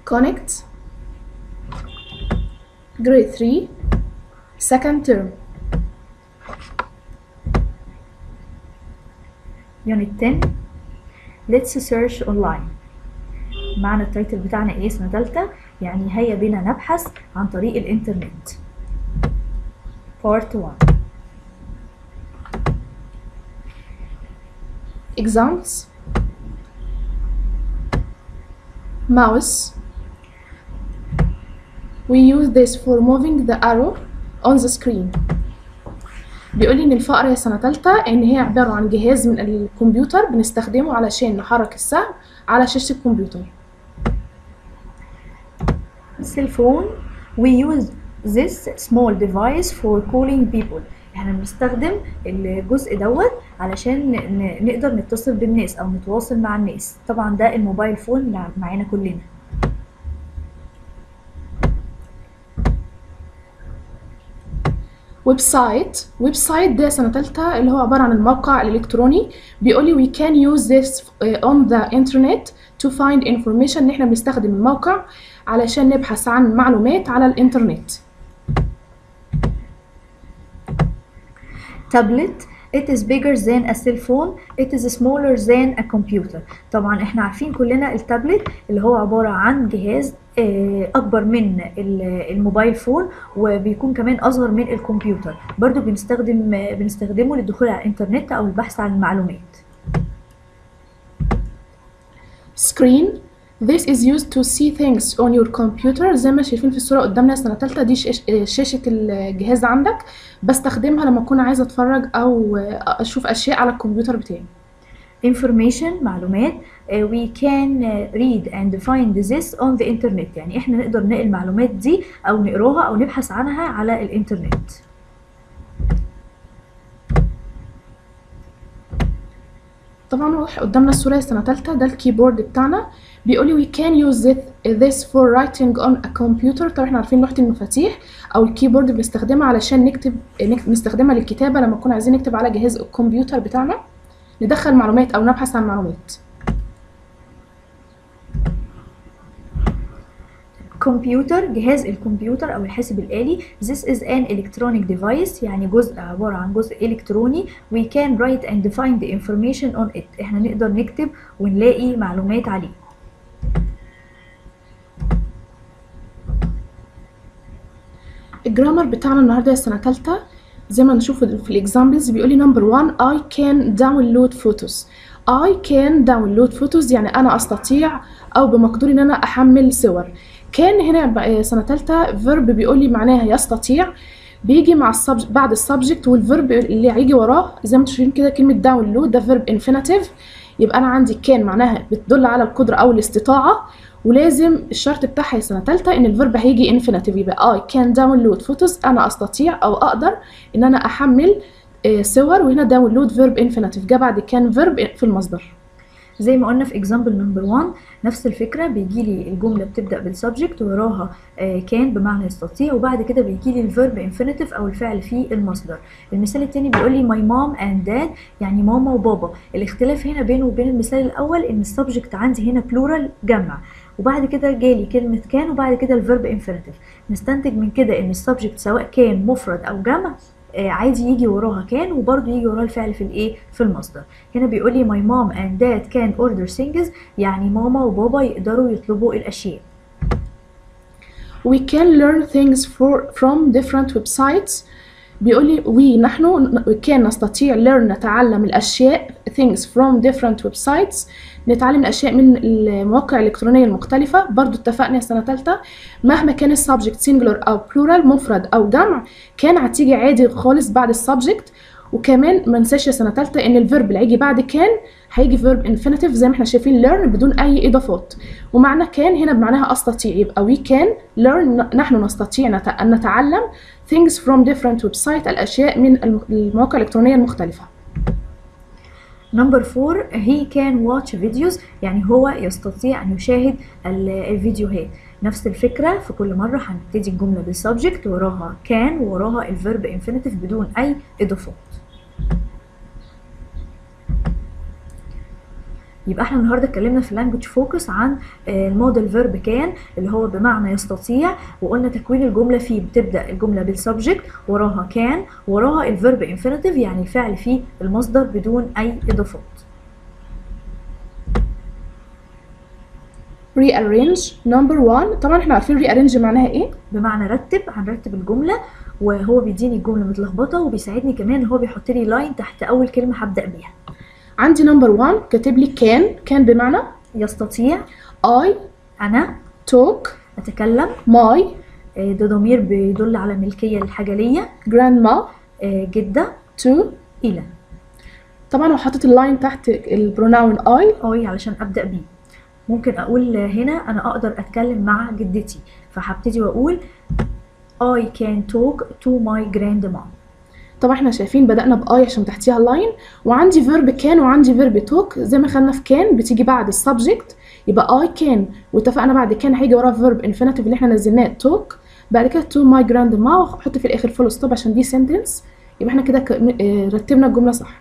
connect grade 3 second term unit 10 let's search online معنى التايتل بتاعنا ايه سنة تالتة يعني هيا بنا نبحث عن طريق الانترنت part 1 exams mouse we use this for moving the arrow on the screen بيقول لي ان الفأرة يا سنة تالتة ان هي عبارة عن جهاز من الكمبيوتر بنستخدمه علشان نحرك السهم على شاشة الكمبيوتر cell phone we use this small device for calling people احنا بنستخدم الجزء دوت علشان ن- نقدر نتصل بالناس او نتواصل مع الناس طبعا ده الموبايل فون اللي معانا كلنا ويب سايت ويب سايت ده سنة تالتة اللي هو عبارة عن الموقع الإلكتروني بيقول لي we can use this uh, on the internet to find information إن إحنا بنستخدم الموقع علشان نبحث عن معلومات على الإنترنت tablet it is bigger than a cell phone it is smaller than a computer طبعا احنا عارفين كلنا التابلت اللي هو عبارة عن جهاز آه، اكبر من ال- الموبايل فون وبيكون اصغر كمان اصغر من الكمبيوتر برضو بنستخدم آه، بنستخدمه للدخول على الانترنت او البحث عن المعلومات screen this is used to see things on your computer زي ما شايفين في الصورة قدامنا سنة تالتة دي شاش- شاشة الجهاز عندك بستخدمها لما أكون عايزة أتفرج أو أشوف أشياء على الكمبيوتر بتاعي information معلومات آه، we can آه، read and find this on the internet يعني احنا نقدر نلاقي المعلومات دي او نقراها او نبحث عنها على الانترنت طبعا واضح قدامنا الصورة سنة تالتة ده الكيبورد بتاعنا بيقولي we can use this, this for writing on a computer طبعا احنا عارفين لوحة المفاتيح أو الكيبورد بنستخدمها علشان نكتب نك- نستخدمها للكتابة لما نكون عايزين نكتب على جهاز الكمبيوتر بتاعنا ندخل معلومات أو نبحث عن معلومات كمبيوتر جهاز الكمبيوتر او الحاسب الآلي this is an electronic device يعني جزء عبارة عن جزء إلكتروني we can write and find the information on it احنا نقدر نكتب ونلاقي معلومات عليه الجرامر بتاعنا النهارده السنة تالتة زي ما نشوف في الاكزامبلز بيقولي نمبر 1 I can download photos I can download photos يعني أنا أستطيع أو بمقدوري إن أنا أحمل صور كان هنا بقى سنة تالتة verb بيقولي معناها يستطيع بيجي مع السبج بعد السبجكت والفيرب اللي هيجي وراه زي ما انتم شايفين كده كلمة داونلود ده فيرب انفينيتيف يبقى أنا عندي كان معناها بتدل على القدرة أو الاستطاعة ولازم الشرط بتاعها يا سنة تالتة إن الفيرب هيجي انفينيتيف يبقى I can download photos أنا أستطيع أو أقدر إن أنا أحمل آه، صور وهنا داونلود فيرب انفينيتيف جه بعد كان فيرب في المصدر زي ما قلنا في example نمبر 1 نفس الفكرة بيجي لي الجملة بتبدأ بالسبجكت وراها آه، كان بمعنى يستطيع وبعد كده بيجي لي الفيرب انفينيتيف او الفعل في المصدر المثال التاني بيقول لي my mom and dad يعني ماما وبابا الاختلاف هنا بينه وبين المثال الاول ان السبجكت عندي هنا بلورال جمع وبعد كده جالي كلمة كان وبعد كده الفيرب انفينيتيف نستنتج من كده ان السبجكت سواء كان مفرد او جمع آه، عادي يجي وراها كان وبرضه يجي وراها الفعل في الايه في المصدر هنا بيقول لي my mom and dad can order things يعني ماما وبابا يقدروا يطلبوا الاشياء we can learn things for, from different websites بيقولي we نحن كان نستطيع learn نتعلم الأشياء things from different websites نتعلم الأشياء من المواقع الإلكترونية المختلفة برضو اتفقنا سنة تالتة مهما كان السبجكت singular أو plural مفرد أو جمع كان هتيجي عادي خالص بعد السبجكت وكمان ما ننساش يا سنة تالتة إن الفيرب اللي هيجي بعد كان هيجي فيرب infinitive زي ما احنا شايفين learn بدون أي إضافات ومعنى كان هنا بمعناها أستطيع يبقى we can learn نحن نستطيع نت- أن نتعلم things from different website الأشياء من الم- المواقع الإلكترونية المختلفة نمبر 4 he can watch videos يعني هو يستطيع ان يشاهد ال- الفيديوهات نفس الفكرة في كل مرة هنبتدي الجملة بالسبجكت وراها كان وراها الفيرب انفينيتيف بدون اي اضافات يبقى احنا النهارده اتكلمنا في اللانجوج فوكس عن الموديل فيرب كان اللي هو بمعنى يستطيع وقلنا تكوين الجمله فيه بتبدا الجمله بالسبجكت وراها كان وراها الفيرب انفينيتيف يعني الفعل فيه المصدر بدون اي اضافات rearrange number one طبعا احنا عارفين rearrange معناها ايه بمعنى رتب هنرتب الجمله وهو بيديني الجمله متلخبطه وبيساعدني كمان ان هو بيحط لي لاين تحت اول كلمه هبدا بيها عندي number one كاتب لي can can بمعنى يستطيع I انا talk اتكلم my آه، ده ضمير بيدل على ملكيه للحاجه ليا grandma آه، جده to الى طبعا هو حاطط اللاين تحت البروناون I اي علشان ابدا بيه ممكن اقول هنا انا اقدر اتكلم مع جدتي فهبتدي واقول I can talk to my grandma طبعا احنا شايفين بدأنا بآي عشان تحتيها لاين وعندي فيرب كان وعندي فيرب توك زي ما خدنا في كان بتيجي بعد السبجكت يبقى اي كان واتفقنا بعد كان هيجي وراه فيرب انفينيتيف اللي احنا نزلناه توك بعد كده تو ماي جراند ما واحط في الاخر فول ستوب عشان دي سنتنس يبقى احنا كده ك- اه، رتبنا الجمله صح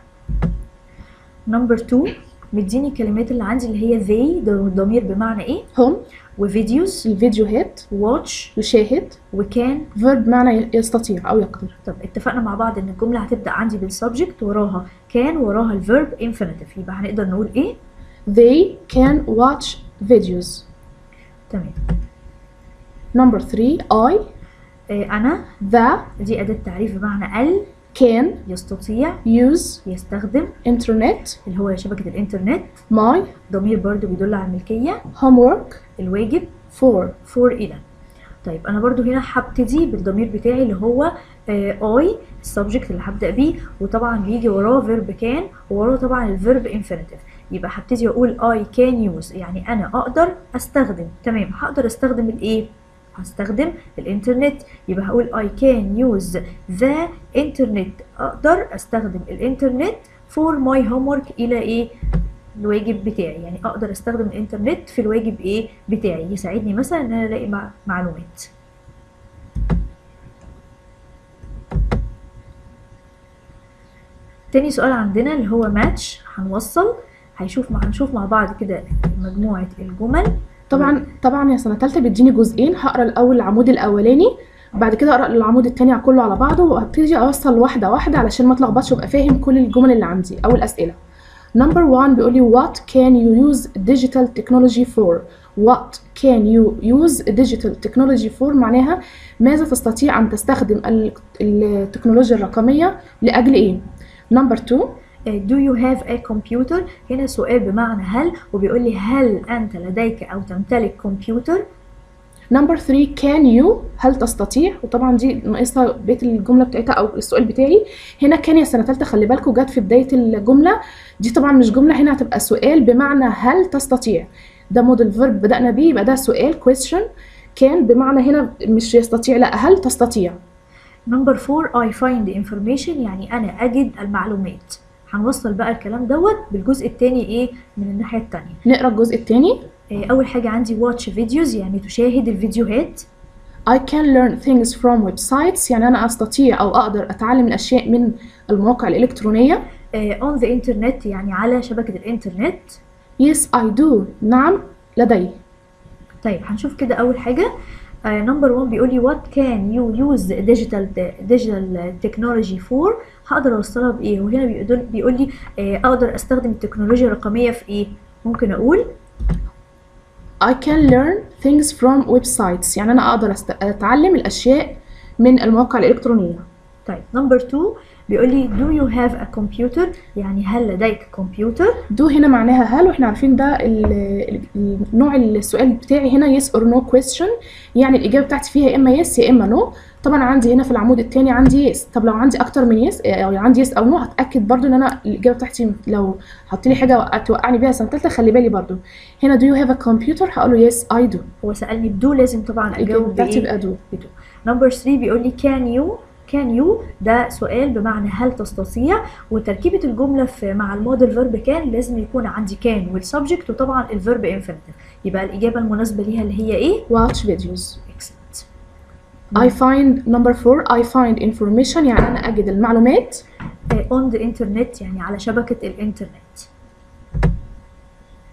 نمبر 2 مديني الكلمات اللي عندي اللي هي they ده ضمير بمعنى ايه هم وفيديوز الفيديوهات watch يشاهد وكان فيرب معنى يستطيع او يقدر طب اتفقنا مع بعض ان الجمله هتبدا عندي بالسبجكت وراها كان وراها الفيرب انفينيتيف يبقى هنقدر نقول ايه they can watch videos تمام number 3 I آه انا the دي اداه تعريف بمعنى ال can يستطيع use يستخدم internet اللي هو شبكه الانترنت my ضمير برضو بيدل على الملكيه homework الواجب for فور الى طيب انا برضو هنا هبتدي بالضمير بتاعي اللي هو اي السبجكت اللي هبدا بيه وطبعا بيجي وراه فيرب كان ووراه طبعا الفيرب انفينيتيف يبقى هبتدي اقول اي كان يوز يعني انا اقدر استخدم تمام هقدر استخدم الايه هستخدم الانترنت يبقى هقول I can use the internet اقدر استخدم الانترنت for my homework الى ايه الواجب بتاعي يعني اقدر استخدم الانترنت في الواجب ايه بتاعي يساعدني مثلا ان انا الاقي مع- معلومات تاني سؤال عندنا اللي هو ماتش هنوصل هيشوف مع هنشوف مع بعض كده مجموعة الجمل طبعا طبعا يا سنه ثالثه بيديني جزئين هقرا الاول العمود الاولاني بعد كده اقرا العمود التاني كله على بعضه وهبتدي اوصل واحده واحده علشان ما اتلخبطش وابقى فاهم كل الجمل اللي عندي او الاسئله نمبر 1 بيقول لي what can you use digital technology for what can you use digital technology for معناها ماذا تستطيع ان تستخدم ال- التكنولوجيا الرقميه لاجل ايه نمبر 2 آه، do you have a computer هنا سؤال بمعنى هل وبيقول لي هل انت لديك او تمتلك كمبيوتر نمبر 3 كان يو هل تستطيع وطبعا دي ناقصها بيت الجمله بتاعتها او السؤال بتاعي هنا كان يا سنه ثالثه خلي بالكم جت في بدايه الجمله دي طبعا مش جمله هنا هتبقى سؤال بمعنى هل تستطيع ده موديل فيرب بدانا بيه يبقى ده سؤال question كان بمعنى هنا مش يستطيع لا هل تستطيع نمبر 4 I find information يعني انا اجد المعلومات هنوصل بقى الكلام دوت بالجزء الثاني ايه من الناحيه الثانيه نقرا الجزء الثاني اول حاجه عندي watch videos يعني تشاهد الفيديوهات I can learn things from websites يعني أنا أستطيع أو أقدر أتعلم الأشياء من المواقع الإلكترونية آه، on the internet يعني على شبكه الانترنت Yes I do نعم لدي طيب هنشوف كده اول حاجه نمبر 1 بيقول لي what can you use digital digital technology for هقدر اوصلها بايه وهنا بيقول بيقول لي آه، اقدر استخدم التكنولوجيا الرقميه في ايه ممكن اقول I can learn things from websites يعني أنا أقدر أست... أتعلم الأشياء من المواقع الإلكترونية طيب نمبر 2 بيقول لي do you have a computer يعني هل لديك كمبيوتر دو هنا معناها هل واحنا عارفين ده ال- ال- النوع السؤال بتاعي هنا yes or no question يعني الإجابة بتاعتي فيها يا إما yes يا إما no طبعا عندي هنا في العمود التاني عندي yes طب لو عندي أكتر من yes أو عندي yes أو no هتأكد برضو إن أنا الإجابة بتاعتي لو حط لي حاجة توقعني بيها سنة تالتة خلي بالي برضو هنا do you have a computer هقول له yes I do هو سالني بدو لازم طبعا الإجابة اجاوب بتاعتي بايه بقى do بدو نمبر 3 بيقول لي can you can you ده سؤال بمعنى هل تستطيع وتركيبة الجملة في مع الموديل فيرب كان لازم يكون عندي كان والسبجكت وطبعا الفيرب انفينيتيف يبقى الإجابة المناسبة ليها اللي هي ايه؟ watch videos excellent I find number four I find information يعني أنا أجد المعلومات آه، on the internet يعني على شبكة الإنترنت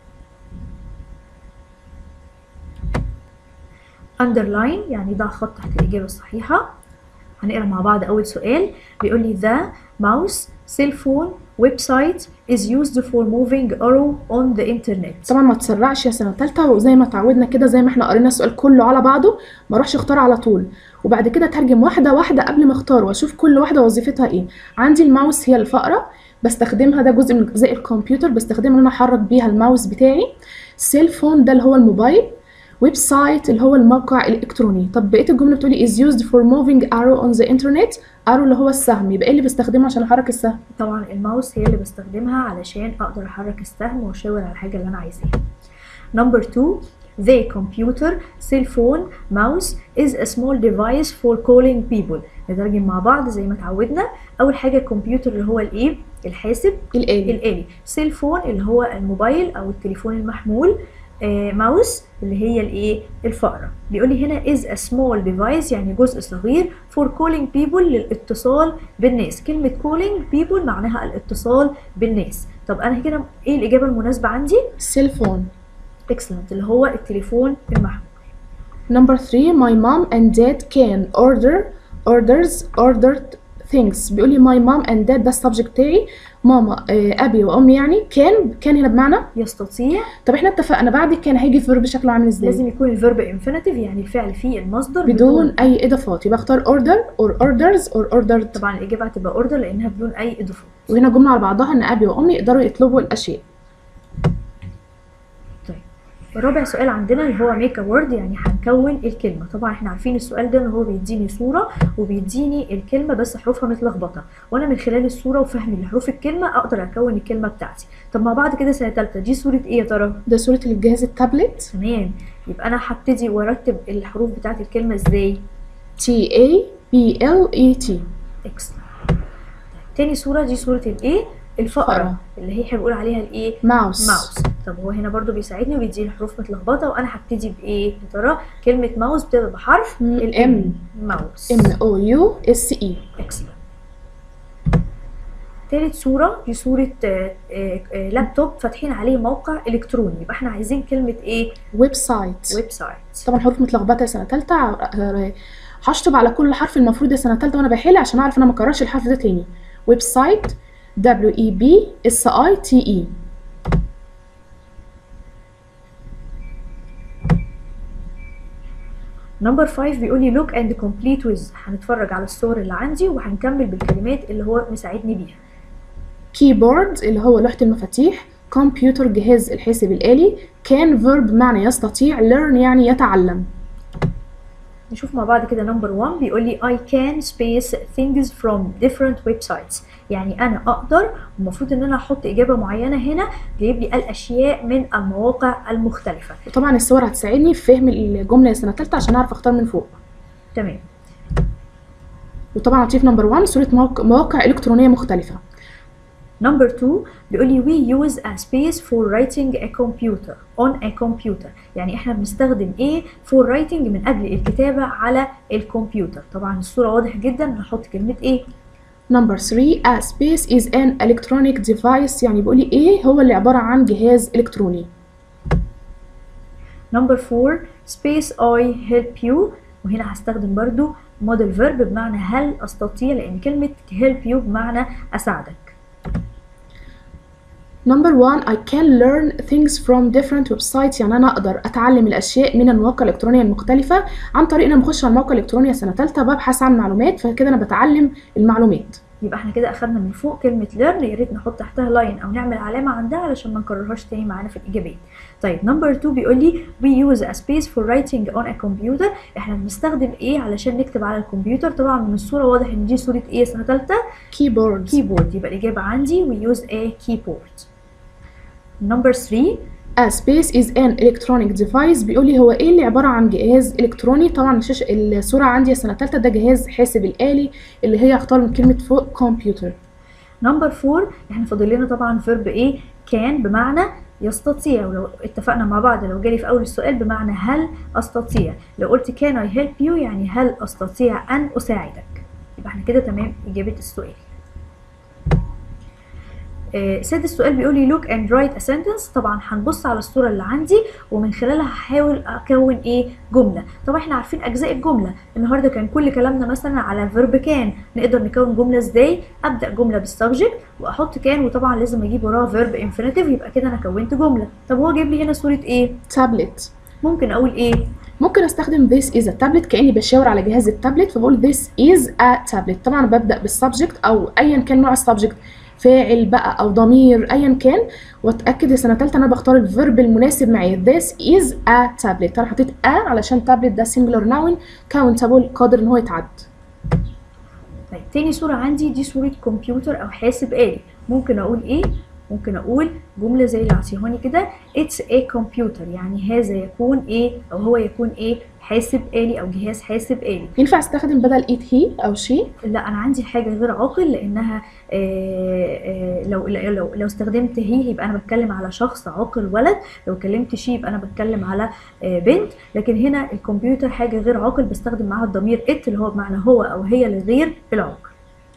underline يعني ضع خط تحت الإجابة الصحيحة هنقرا مع بعض أول سؤال بيقول لي the mouse cell phone website is used for moving arrow on the internet طبعا ما تسرعش يا سنه ثالثه وزي ما اتعودنا كده زي ما احنا قرينا السؤال كله على بعضه ما اروحش اختار على طول وبعد كده ترجم واحده واحده قبل ما اختار واشوف كل واحده وظيفتها ايه عندي الماوس هي الفأرة بستخدمها ده جزء من اجزاء الكمبيوتر بستخدمها ان انا احرك بيها الماوس بتاعي سيل فون ده اللي هو الموبايل ويب سايت اللي هو الموقع الالكتروني طب بقيه الجمله بتقولي is used for moving arrow on the internet arrow اللي هو السهم يبقى ايه اللي بستخدمه عشان احرك السهم طبعا الماوس هي اللي بستخدمها علشان أقدر أحرك السهم وأشاور على الحاجة اللي أنا عايزاها number two the computer cell phone mouse is a small device for calling people نترجم مع بعض زي ما اتعودنا أول حاجة الكمبيوتر اللي هو الإيه الحاسب الآلي الآلي سيل فون اللي هو الموبايل أو التليفون المحمول آه، ماوس اللي هي الايه الفأرة بيقول لي هنا is a small device يعني جزء صغير for calling people للاتصال بالناس كلمة calling people معناها الاتصال بالناس طب أنا كده ايه الإجابة المناسبة عندي سيل فون excellent اللي هو التليفون المحمول Number three, my mom and dad can order orders ordered things بيقول لي my mom and dad ده السبجكت بتاعي ماما آه، ابي وامي يعني كان كان هنا بمعنى يستطيع طب احنا اتفقنا بعد كان هيجي فيرب شكله عامل ازاي لازم يكون الفيرب infinitive يعني الفعل فيه المصدر بدون اي اضافات يبقى اختار order or orders or ordered طبعا الإجابة هتبقى order لأنها بدون أي إضافات وهنا جمله على بعضها ان ابي وامي يقدروا يطلبوا الاشياء طيب الرابع سؤال عندنا اللي هو ميك وورد يعني هنكون الكلمة طبعا احنا عارفين السؤال ده ان هو بيديني صورة وبيديني الكلمة بس حروفها متلخبطة وانا من خلال الصورة وفهمي لحروف الكلمة اقدر اكون الكلمة بتاعتي طب مع بعض كده سنة تالتة دي صورة ايه يا ترى؟ ده صوره الجهاز التابلت تمام يبقى انا هبتدي وارتب الحروف بتاعت الكلمة ازاي؟ T A B L E T اكس تاني صورة دي صورة الايه؟ الفأرة فأرة. اللي هي هنقول عليها الايه؟ ماوس ماوس طب هو هنا برضو بيساعدني وبيديني حروف متلخبطه وانا هبتدي بايه يا ترى كلمه ماوس بتبدا بحرف مم، الام ماوس M O U S E اكسلنت تالت صورة دي صورة آه، آه، آه، لابتوب فاتحين عليه موقع إلكتروني يبقى احنا عايزين كلمة ايه؟ ويب سايت ويب سايت طبعا حروف متلخبطه يا سنه ثالثه هشطب على كل حرف المفروض يا سنه ثالثه وانا بحل عشان اعرف ان انا ما اكررش الحرف ده تاني ويب سايت W E B S I T E نمبر 5 بيقول لي look and complete with هنتفرج على الصور اللي عندي وهنكمل بالكلمات اللي هو مساعدني بيها كيبورد اللي هو لوحة المفاتيح كمبيوتر جهاز الحاسب الآلي كان verb معنى يستطيع learn يعني يتعلم نشوف مع بعض كده نمبر 1 بيقول لي I can space things from different websites يعني انا اقدر المفروض ان انا احط اجابه معينه هنا جايب لي الاشياء من المواقع المختلفه وطبعا الصور هتساعدني في فهم الجملة يا سنة تالتة عشان أعرف أختار من فوق تمام وطبعا هتشوف نمبر 1 صورة موقع, مواقع إلكترونية مختلفة نمبر 2 بيقول لي we use a space for writing a computer on a computer يعني احنا بنستخدم ايه for writing من اجل الكتابه على الكمبيوتر طبعا الصوره واضح جدا نحط كلمه ايه نمبر 3 a space is an electronic device يعني بيقول لي إيه هو اللي عبارة عن جهاز إلكتروني نمبر 4 space I help you وهنا هستخدم برضو model verb بمعنى هل استطيع لان كلمه help you بمعنى اساعدك نمبر 1 I can learn things from different websites يعني أنا أقدر أتعلم الأشياء من المواقع الإلكترونية المختلفة عن طريق إن أنا بخش على الموقع الإلكتروني سنة تالتة ببحث عن معلومات فكده أنا بتعلم المعلومات يبقى احنا كده اخدنا من فوق كلمه learn يا ريت نحط تحتها لاين او نعمل علامه عندها علشان ما نكررهاش تاني معانا في الاجابات طيب نمبر 2 بيقول لي we use a space for writing on a computer احنا بنستخدم ايه علشان نكتب على الكمبيوتر طبعا من الصوره واضح ان دي صوره ايه سنه ثالثه keyboard كيبورد يبقى الاجابه عندي we use a keyboard نمبر 3 A space is an electronic device بيقول لي هو ايه اللي عبارة عن جهاز الكتروني طبعا الشاشة الصورة عندي يا سنة تالتة ده جهاز حاسب الآلي اللي هي هختار من كلمة فوق كمبيوتر نمبر 4 احنا فاضل لنا طبعا فيرب ايه كان بمعنى يستطيع ولو اتفقنا مع بعض لو جالي في اول السؤال بمعنى هل استطيع لو قلت can I help you يعني هل استطيع ان اساعدك يبقى احنا كده تمام اجابه السؤال آه سادس سؤال بيقول لي look and write a sentence طبعا هنبص على الصوره اللي عندي ومن خلالها هحاول اكون ايه جمله طبعا احنا عارفين اجزاء الجمله النهارده كان كل كلامنا مثلا على verb كان نقدر نكون جمله ازاي ابدا جمله بالسبجكت واحط كان وطبعا لازم اجيب وراها verb infinitive يبقى كده انا كونت جمله طب هو جايب لي هنا صوره ايه تابلت ممكن اقول ايه ممكن استخدم this is a tablet كاني بشاور على جهاز التابلت فبقول this is a tablet طبعا ببدا بالسبجكت او ايا كان نوع السبجكت فاعل بقى او ضمير ايا كان واتاكد يا سنه ثالثه انا بختار الفيرب المناسب معايا this is a tablet انا حطيت a علشان تابلت ده singular noun countable قادر ان هو يتعد طيب تاني صورة عندي دي صورة كمبيوتر أو حاسب آلي ممكن أقول إيه؟ ممكن أقول جملة زي اللي عطيهاني كده It's a computer يعني هذا يكون إيه أو هو يكون إيه حاسب آلي أو جهاز حاسب آلي ينفع استخدم بدل it he او she لا أنا عندي حاجة غير عاقل لأنها آه آه لو لو لو استخدمت هي يبقى أنا بتكلم على شخص عاقل ولد لو كلمت شي يبقى أنا بتكلم على آه بنت لكن هنا الكمبيوتر حاجة غير عاقل بستخدم معاها الضمير it اللي هو بمعنى هو أو هي لغير العاقل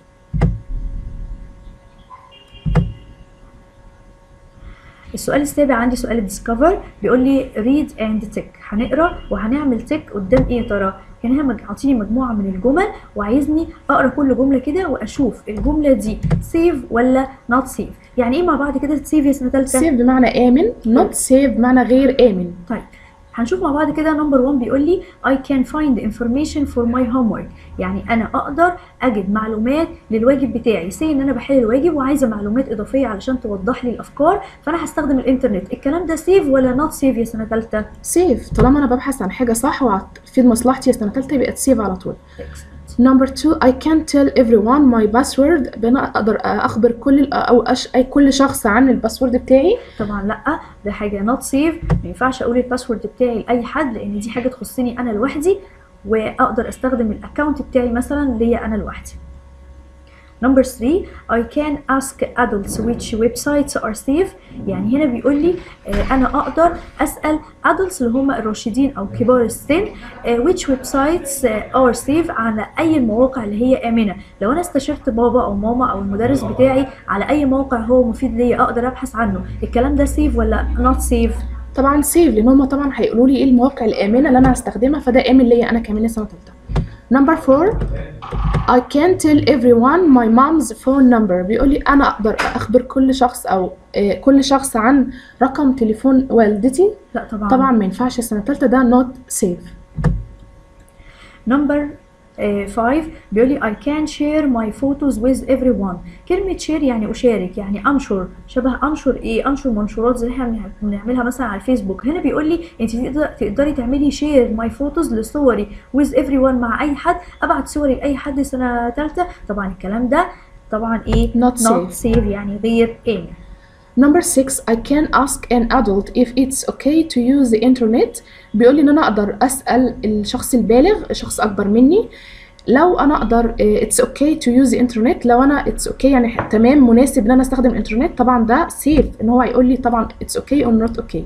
السؤال السابع عندي سؤال الديسكفر بيقول لي read and tick هنقرا وهنعمل تك قدام ايه يا ترى هنا مج- عاطيني مجموعه من الجمل وعايزني اقرا كل جمله كده واشوف الجمله دي سيف ولا نوت سيف يعني ايه مع بعض كده سيف يا سنه ثالثه save بمعنى امن not save بمعنى غير امن طيب هنشوف مع بعض كده نمبر 1 بيقول لي I can find information for my homework يعني انا اقدر اجد معلومات للواجب بتاعي سي ان انا بحل الواجب وعايزه معلومات اضافيه علشان توضح لي الافكار فانا هستخدم الانترنت الكلام ده سيف ولا نوت سيف يا سنه ثالثه save طالما انا ببحث عن حاجه صح وهتفيد مصلحتي يا سنه ثالثه يبقى save على طول Number two, I can tell everyone my password بأن أقدر أخبر كل ال- أو أش أي كل شخص عن الباسورد بتاعي طبعا لا ده حاجه نوت سيف ما ينفعش اقول الباسورد بتاعي لاي حد لان دي حاجه تخصني انا لوحدي واقدر استخدم الاكونت بتاعي مثلا ليا انا لوحدي Number 3 I can ask adults which websites are safe يعني هنا بيقول لي آه، أنا أقدر أسأل adults اللي هم الراشدين أو كبار السن آه، which websites آه، are safe على أي المواقع اللي هي آمنة لو أنا استشرت بابا أو ماما أو المدرس بتاعي على أي موقع هو مفيد ليا أقدر أبحث عنه الكلام ده safe ولا not safe طبعا سيف لأن هما طبعا هيقولوا لي إيه المواقع الآمنة اللي أنا هستخدمها فده آمن ليا أنا كمان لسه تالتة Number four I can tell everyone my mom's phone number بيقول لي أنا أقدر أخبر كل شخص أو آه، كل شخص عن رقم تليفون والدتي لا طبعا طبعا ما ينفعش السنة التالتة ده not safe نمبر 5 بيقول لي I can share my photos with everyone كلمة share يعني أشارك يعني أنشر شبه أنشر إيه أنشر منشورات زي اللي احنا بنع- بنعملها مثلا على الفيسبوك هنا بيقول لي أنت تقدر- تقدري تعملي share my photos لصوري with everyone مع أي حد أبعت صوري لأي حد سنة تالتة طبعا الكلام ده طبعا إيه Not not safe. safe يعني غير آمن Number six, I can ask an adult if it's okay to use the internet. بيقول لي ان انا اقدر اسال الشخص البالغ شخص اكبر مني لو انا اقدر eh, it's okay to use the internet لو انا it's okay يعني ح- تمام مناسب ان انا استخدم الانترنت طبعا ده safe ان هو هيقول لي طبعا it's okay or not okay.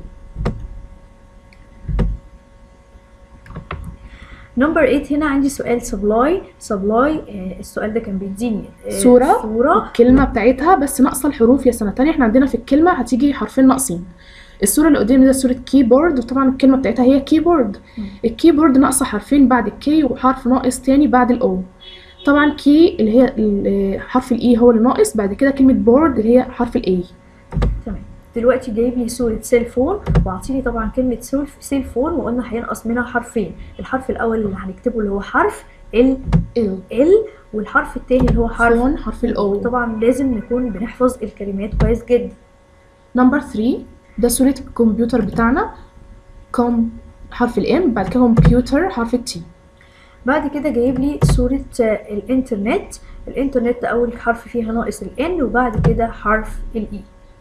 نمبر 8 هنا عندي سؤال سبلاي سبلاي السؤال ده كان بيديني آه، صورة صورة الكلمة بتاعتها بس ناقصة الحروف يا سنة تانية احنا عندنا في الكلمة هتيجي حرفين ناقصين الصورة اللي قدامي ده صورة كيبورد وطبعا الكلمة بتاعتها هي كيبورد الكيبورد ناقصة حرفين بعد الكي وحرف ناقص تاني بعد الاو طبعا كي اللي هي ال- حرف الاي هو اللي ناقص بعد كده كلمة بورد اللي هي حرف الاي تمام دلوقتي جايب لي صورة سيل فون وعطيني طبعا كلمة سيل سيل فون وقلنا هينقص منها حرفين الحرف الأول اللي هنكتبه اللي هو حرف ال ال ال والحرف التاني اللي هو حرف فون حرف الاو طبعا لازم نكون بنحفظ الكلمات كويس جدا نمبر 3 ده صورة الكمبيوتر بتاعنا كوم حرف الام بعد كده كمبيوتر حرف التي بعد كده جايب لي صورة آه، الإنترنت الإنترنت أول حرف فيها ناقص الإن وبعد كده حرف الإي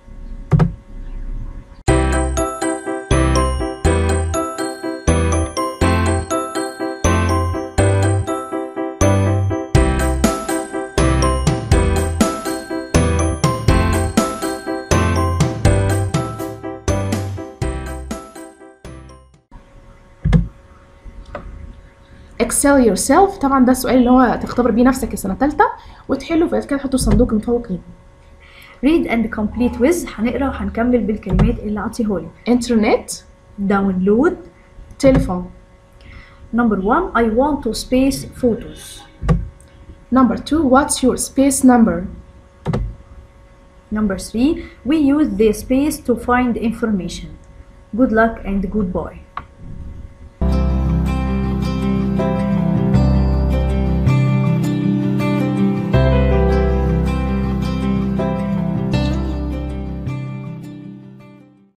excel yourself طبعا ده السؤال اللي هو تختبر بيه نفسك السنة التالتة وتحله وبعد كده تحطه في صندوق المتفوقين read and complete with هنقرا وهنكمل بالكلمات اللي عطيهولي internet download telephone number one I want to space photos number two what's your space number number three we use the space to find information good luck and goodbye